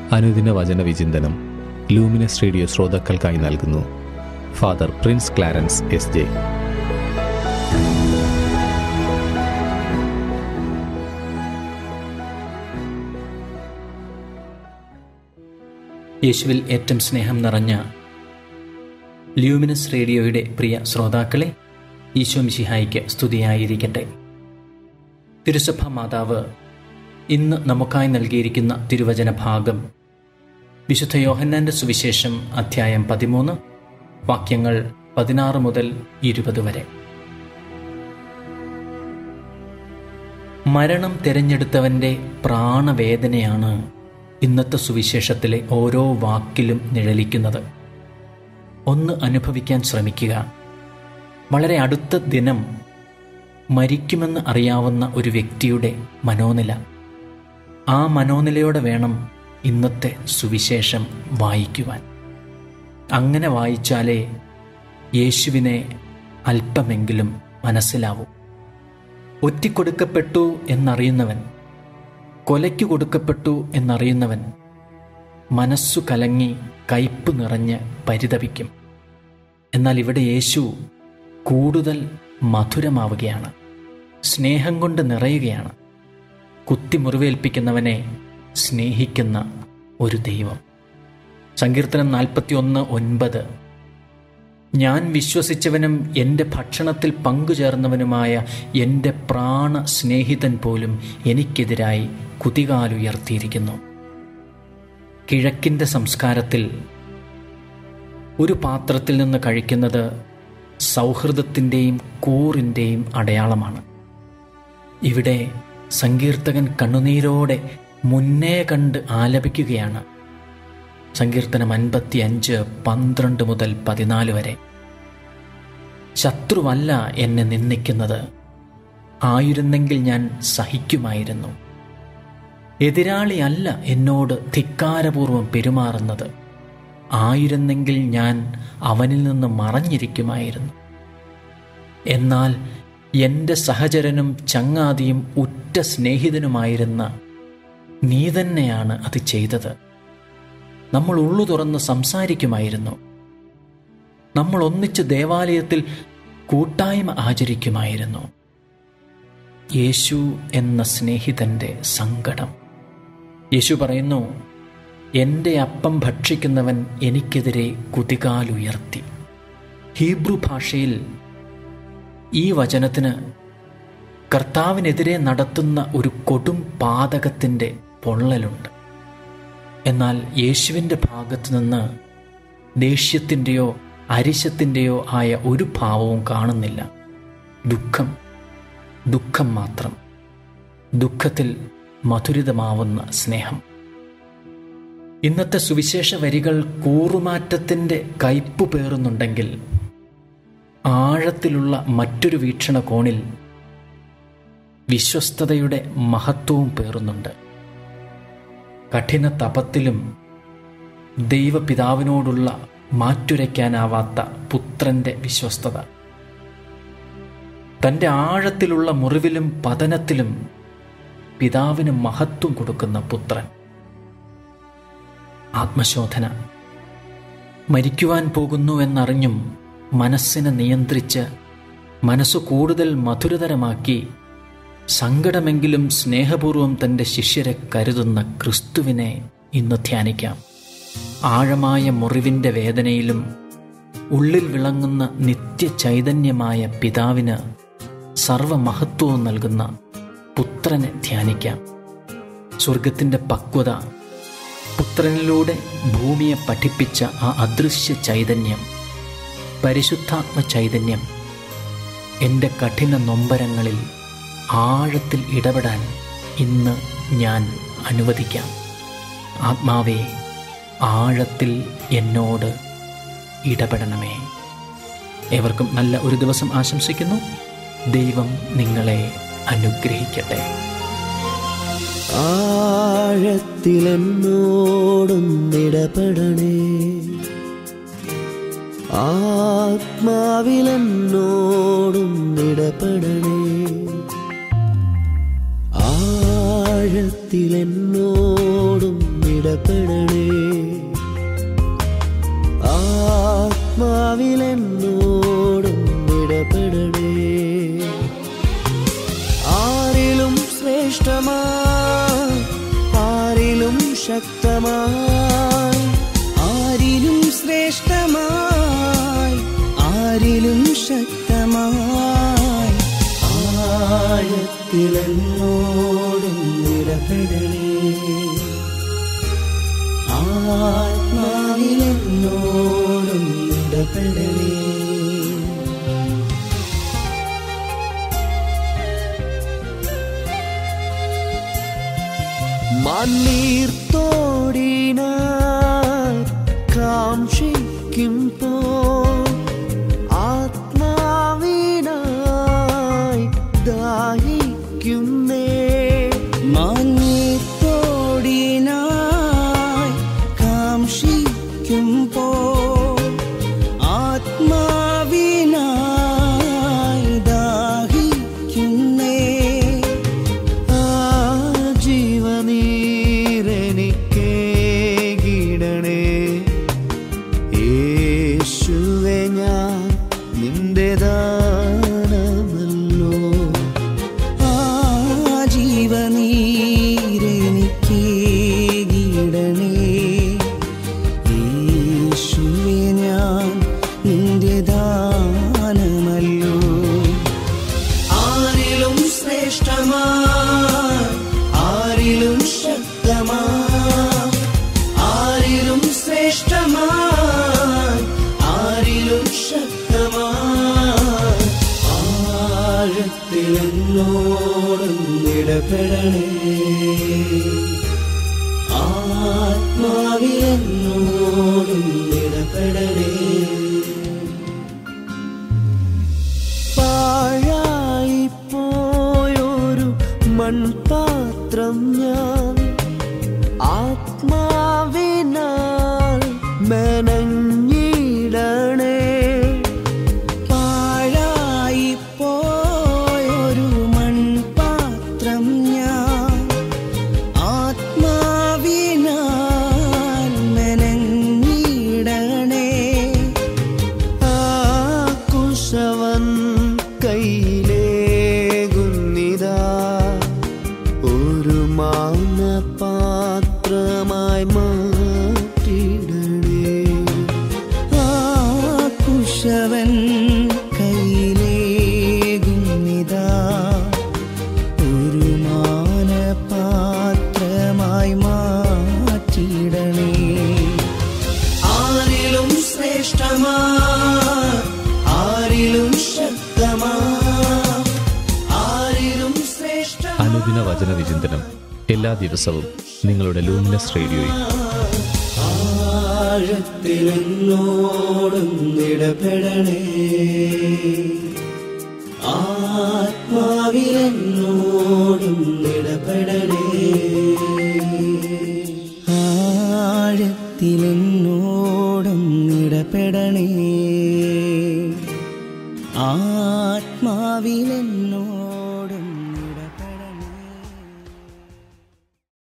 അനുദിന വചന വിചിന്തനം ലൂമിനസ് റേഡിയോ ശ്രോതാക്കൾക്കായി നൽകുന്നു father Prince Clarence S J യേശുവിൽ ഏറ്റവും സ്നേഹം നിറഞ്ഞ ല്യൂമിനസ് റേഡിയോയുടെ പ്രിയ ശ്രോതാക്കളെ ഈശോ മിശിഹായിക്ക് സ്തുതിയായിരിക്കട്ടെ തിരുസഭ മാതാവ് ഇന്ന് നമുക്കായി നൽകിയിരിക്കുന്ന തിരുവചന ഭാഗം വിശുദ്ധ യോഹന്നാന്റെ സുവിശേഷം അധ്യായം പതിമൂന്ന് വാക്യങ്ങൾ പതിനാറ് മുതൽ ഇരുപത് വരെ മരണം തിരഞ്ഞെടുത്തവൻ്റെ പ്രാണവേദനയാണ് ഇന്നത്തെ സുവിശേഷത്തിലെ ഓരോ വാക്കിലും നിഴലിക്കുന്നത് ഒന്ന് അനുഭവിക്കാൻ ശ്രമിക്കുക വളരെ അടുത്ത ദിനം മരിക്കുമെന്ന് അറിയാവുന്ന ഒരു വ്യക്തിയുടെ മനോനില ആ മനോനിലയോടെ വേണം ഇന്നത്തെ സുവിശേഷം വായിക്കുവാൻ അങ്ങനെ വായിച്ചാലേ യേശുവിനെ അല്പമെങ്കിലും മനസ്സിലാവൂ ഒറ്റിക്കൊടുക്കപ്പെട്ടു എന്നറിയുന്നവൻ കൊലയ്ക്ക് കൊടുക്കപ്പെട്ടു എന്നറിയുന്നവൻ മനസ്സു കലങ്ങി കയ്പ് നിറഞ്ഞ് പരിതപിക്കും എന്നാൽ ഇവിടെ യേശു കൂടുതൽ മധുരമാവുകയാണ് സ്നേഹം കൊണ്ട് നിറയുകയാണ് കുത്തി മുറിവേൽപ്പിക്കുന്നവനെ സ്നേഹിക്കുന്ന ഒരു ദൈവം സങ്കീർത്തനം നാൽപ്പത്തി ഒന്ന് ഒൻപത് ഞാൻ വിശ്വസിച്ചവനും എൻ്റെ ഭക്ഷണത്തിൽ പങ്കുചേർന്നവനുമായ എൻ്റെ പ്രാണ സ്നേഹിതൻ പോലും എനിക്കെതിരായി കുതികാലുയർത്തിയിരിക്കുന്നു കിഴക്കിൻ്റെ സംസ്കാരത്തിൽ ഒരു പാത്രത്തിൽ നിന്ന് കഴിക്കുന്നത് സൗഹൃദത്തിൻ്റെയും കൂറിൻ്റെയും അടയാളമാണ് ഇവിടെ സങ്കീർത്തകൻ കണ്ണുനീരോടെ മുന്നേ കണ്ട് ആലപിക്കുകയാണ് സങ്കീർത്തനം അൻപത്തി അഞ്ച് പന്ത്രണ്ട് മുതൽ പതിനാല് വരെ ശത്രുവല്ല എന്നെ നിന്ദിക്കുന്നത് ആയിരുന്നെങ്കിൽ ഞാൻ സഹിക്കുമായിരുന്നു എതിരാളിയല്ല എന്നോട് ധിക്കാരപൂർവം പെരുമാറുന്നത് ആയിരുന്നെങ്കിൽ ഞാൻ അവനിൽ നിന്ന് മറഞ്ഞിരിക്കുമായിരുന്നു എന്നാൽ എൻ്റെ സഹചരനും ചങ്ങാതിയും ഉറ്റ സ്നേഹിതനുമായിരുന്ന നീ തന്നെയാണ് അത് ചെയ്തത് നമ്മൾ ഉള്ളു തുറന്ന് സംസാരിക്കുമായിരുന്നു നമ്മൾ ഒന്നിച്ച് ദേവാലയത്തിൽ കൂട്ടായ്മ ആചരിക്കുമായിരുന്നു യേശു എന്ന സ്നേഹിതൻ്റെ സങ്കടം യേശു പറയുന്നു എൻ്റെ അപ്പം ഭക്ഷിക്കുന്നവൻ എനിക്കെതിരെ കുതികാലുയർത്തി ഹീബ്രു ഭാഷയിൽ ഈ വചനത്തിന് കർത്താവിനെതിരെ നടത്തുന്ന ഒരു കൊടും പാതകത്തിൻ്റെ പൊള്ളലുണ്ട് എന്നാൽ യേശുവിൻ്റെ ഭാഗത്തു നിന്ന് ദേഷ്യത്തിൻ്റെയോ അരിശത്തിൻ്റെയോ ആയ ഒരു ഭാവവും കാണുന്നില്ല ദുഃഖം ദുഃഖം മാത്രം ദുഃഖത്തിൽ മധുരിതമാവുന്ന സ്നേഹം ഇന്നത്തെ സുവിശേഷ വരികൾ കൂറുമാറ്റത്തിൻ്റെ കയ്പു പേറുന്നുണ്ടെങ്കിൽ ആഴത്തിലുള്ള മറ്റൊരു വീക്ഷണകോണിൽ വിശ്വസ്തതയുടെ മഹത്വവും പേറുന്നുണ്ട് കഠിന തപത്തിലും ദൈവപിതാവിനോടുള്ള മാറ്റുരയ്ക്കാനാവാത്ത പുത്രന്റെ വിശ്വസ്തത തൻ്റെ ആഴത്തിലുള്ള മുറിവിലും പതനത്തിലും പിതാവിന് മഹത്വം കൊടുക്കുന്ന പുത്രൻ ആത്മശോധന മരിക്കുവാൻ പോകുന്നു എന്നറിഞ്ഞും മനസ്സിനെ നിയന്ത്രിച്ച് മനസ്സു കൂടുതൽ മധുരതരമാക്കി സങ്കടമെങ്കിലും സ്നേഹപൂർവം തൻ്റെ ശിഷ്യരെ കരുതുന്ന ക്രിസ്തുവിനെ ഇന്ന് ധ്യാനിക്കാം ആഴമായ മുറിവിൻ്റെ വേദനയിലും ഉള്ളിൽ വിളങ്ങുന്ന നിത്യ ചൈതന്യമായ പിതാവിന് സർവമഹത്വവും നൽകുന്ന പുത്രനെ ധ്യാനിക്കാം സ്വർഗത്തിൻ്റെ പക്വത പുത്രനിലൂടെ ഭൂമിയെ പഠിപ്പിച്ച ആ അദൃശ്യ ചൈതന്യം പരിശുദ്ധാത്മ ചൈതന്യം എൻ്റെ കഠിന നൊമ്പരങ്ങളിൽ ആഴത്തിൽ ഇടപെടാൻ ഇന്ന് ഞാൻ അനുവദിക്കാം ആത്മാവേ ആഴത്തിൽ എന്നോട് ഇടപെടണമേ ഏവർക്കും നല്ല ഒരു ദിവസം ആശംസിക്കുന്നു ദൈവം നിങ്ങളെ അനുഗ്രഹിക്കട്ടെ ആഴത്തിലെന്നോടൊന്നിടപെടണേ ആത്മാവിലെന്നോടൊന്നിടപെടണേ ആഴത്തിലെന്നോടൊന്നിടപെടണേ ഇടപെടണേ ആത്മാവിലെന്നോടും ഇടപെടണേ ആരിലും ശ്രേഷ്ഠമായി ആരിലും ശക്തമായി ആരിലും ശ്രേഷ്ഠമായി ആരിലും ശക്തമായി ആഴത്തിലെന്നോടും ഇടപെടണേ ആത്മാവിലെന്നോടും ഇടപെടണേ മണ്ണീർത്തോടിനായി കാക്ഷിക്കുമ്പോ ആത്മാവിനായി ദാഹിക്കുന്നേ മണ്ണീർത്തോടിനായി കാക്ഷിക്കുമ്പോ ആത്മാവിനായി ദാഹിക്കുന്നേ ആ ജീവനീരെനിക്കേ ഗീടണേ യേശുവെ ഞാൻ നിന്റെ ദാനമല്ലോ ആ ജീവനീരെനിക്കേ ഗീടണേ യേശുവെ ഞാൻ നിന്റെ ദാനമല്ലോ ആരിലും ശ്രേഷ്ഠമായി ആരിലും ശക്തമായി ആരിലും ശ്രേഷ്ഠമായി ആരിലും ശക്തമായി ആഴത്തിലെന്നോടും ഇടപെടണേ ആത്മാവിലെന്നോടും ഇടപെടണേ പാഴായി പോയൊരു മൺപാത്രം ഞാൻ ആത്മാവിനാൽ മെനഞ്ഞിടണേ പാഴായി പോയൊരു മൺപാത്രം ഞാൻ ആത്മാവിനാൽ മെനഞ്ഞിടണേ ആ കുശവൻ കയ്യിലേകുന്നിതാ ഒരു മാനപാത്രമായി മാറ്റിടണേ ആ കുശവൻ കയ്യിലേകുന്നിതാ ഒരു മാനപാത്രമായി മാറ്റിടണേ ആരിലും ശ്രേഷ്ഠമായി ആരിലും ശക്തമായി ആരിലും ശ്രേഷ്ഠ അനുദിന വചന വിചിന്തനം എല്ലാ ദിവസവും നിങ്ങളുടെ ലൂമിനസ് റേഡിയോയിൽ ആഴത്തിലെന്നോടും ഇടപെടണേ ആത്മാവിലെന്നോടും ഇടപെടണേ ആഴത്തിലെന്നോടും